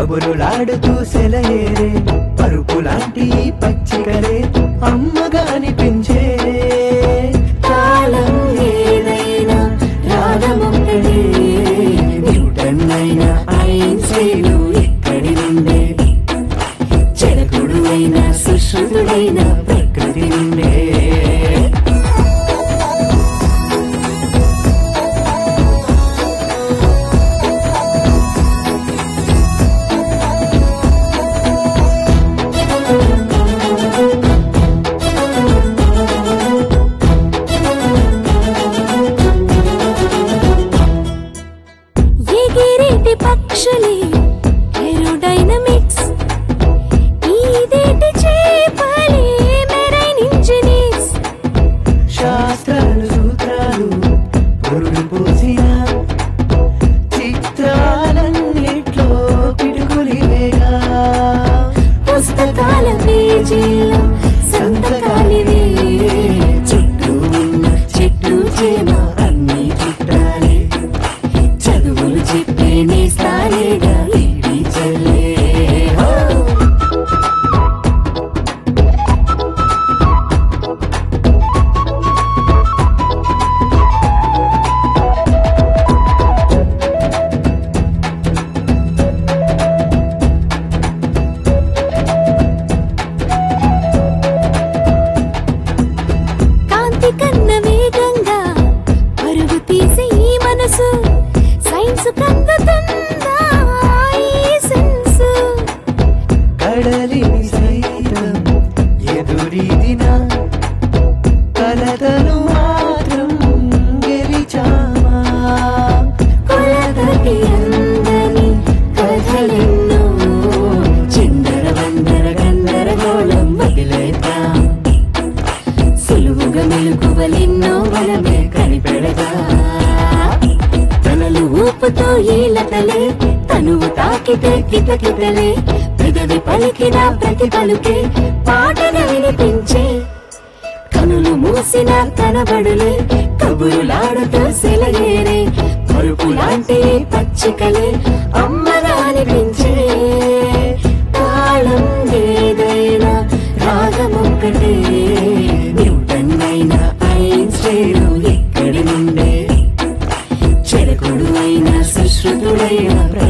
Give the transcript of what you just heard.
కబురులాడుతూ సెలయేరే పరుపు లాంటి ఈ పచ్చికలే అమ్మగా అనిపించే కాలం ఏదైనా రాగమొక్కడే న్యూటన్ అయినా ఐన్స్టైన్ ఇక్కడి నుండే చెరకుడు అయినా సుశ్రుతుడైన ప్రకృతి నుండే ఎగిరేటి పక్షులే ఏరోడైనమిక్స్ ఈదేటి చేపలే మెరైన్ ఇంజనీర్స్ శాస్త్రాలు సూత్రాలు పురుడు పోసిన చిత్రాలన్నిట్లో పిడుగులివేగా పుస్తకాల పేజీల్లో సంతకాలివే చుట్టూ ఉన్న చెట్టు చేమ అన్ని చుట్టాలే చదువులు చెప్పే నేస్తాలేగా ఇది చల్లే హో! కాంతి కన్న వేగంగా పరుగు తీసే ఈ మనసు సైన్స్ కందుతుందా ఈ సెన్సు కడలిని సైతం ఎదురీదిన కలతను మాత్రం గెలిచామా కొలతకి అందని కథలెన్నో చిందర వందర గందరగోళం వదిలేద్దాం సులువుగా మెలుకువలెన్నో మనమే కనిపెడదా తనలు ఊపుతో ఈలతలే తనువు తాకితే కితకితలే పెదవి పలికిన ప్రతి పలుకే పాటగా వినిపించే కనులు మూసిన కనబడులే కబురులాడుతూ సెలయేరే పరుపు లాంటి పచ్చికలే అమ్మగా అనిపించే తాళం ఏదైనా రాగమొక్కటే న్యూటన్ అయినా ఐన్స్టైన్ ఇక్కడి నుండే చెరకుడు అయిన సుశ్రుతుడైన